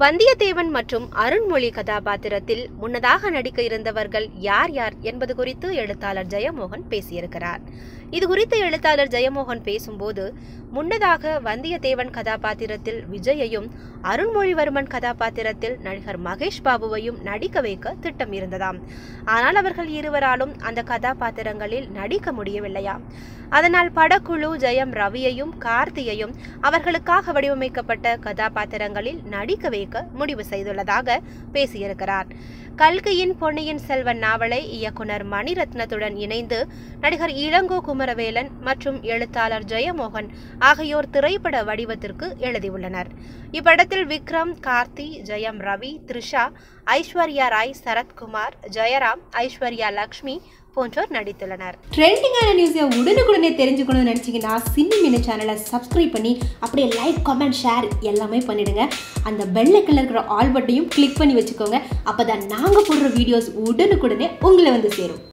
வந்தியத்தேவன் மற்றும் அருண்மொழி கதாபாத்திரத்தில் முன்னதாக நடிக்க இருந்தவர்கள் யார் யார் என்பது குறித்து எழுத்தாளர் ஜெயமோகன் பேசியிருக்கிறார் இது குறித்து எழுத்தாளர் ஜெயமோகன் பேசும்போது முன்னதாக வந்தியத்தேவன் கதாபாத்திரத்தில் விஜயையும் அருண்மொழிவர்மன் கதாபாத்திரத்தில் நடிகர் மகேஷ் பாபுவையும் நடிக்க வைக்க திட்டம் இருந்ததாம் ஆனால் அவர்கள் இருவராலும் அந்த கதாபாத்திரங்களில் நடிக்க முடியவில்லையாம் அதனால் படக்குழு ஜெயம் ரவியையும் கார்த்தியையும் அவர்களுக்காக வடிவமைக்கப்பட்ட கதாபாத்திரங்களில் நடிக்க வைக்க முடிவு செய்துள்ளதாக பேசியிருக்கிறார் கல்கியின் பொன்னியின் செல்வன் நாவலை இயக்குனர் மணிரத்னத்துடன் இணைந்து நடிகர் இளங்கோ குமரவேலன் மற்றும் எழுத்தாளர் ஜெயமோகன் ஆகியோர் திரைப்பட வடிவத்திற்கு எழுதியுள்ளனர் இப்படத்தில் விக்ரம் கார்த்தி ஜெயம் ரவி த்ரிஷா ஐஸ்வர்யா ராய் சரத்குமார் ஜெயராம் ஐஸ்வர்யா லக்ஷ்மி போன்றோர் நடித்துள்ளனர் ட்ரெண்டிங்கான நியூஸை உடனுக்குடனே தெரிஞ்சுக்கணும்னு நினச்சிங்கன்னா சின்னி மீன சேனலை சப்ஸ்கிரைப் பண்ணி அப்படியே லைக் கமெண்ட் ஷேர் எல்லாமே பண்ணிடுங்க அந்த வெள்ளை கலர் இருக்கிற ஆல் பட்டையும் கிளிக் பண்ணி வச்சுக்கோங்க அப்போ தான் நாங்கள் போடுற வீடியோஸ் உடனுக்குடனே உங்களை வந்து சேரும்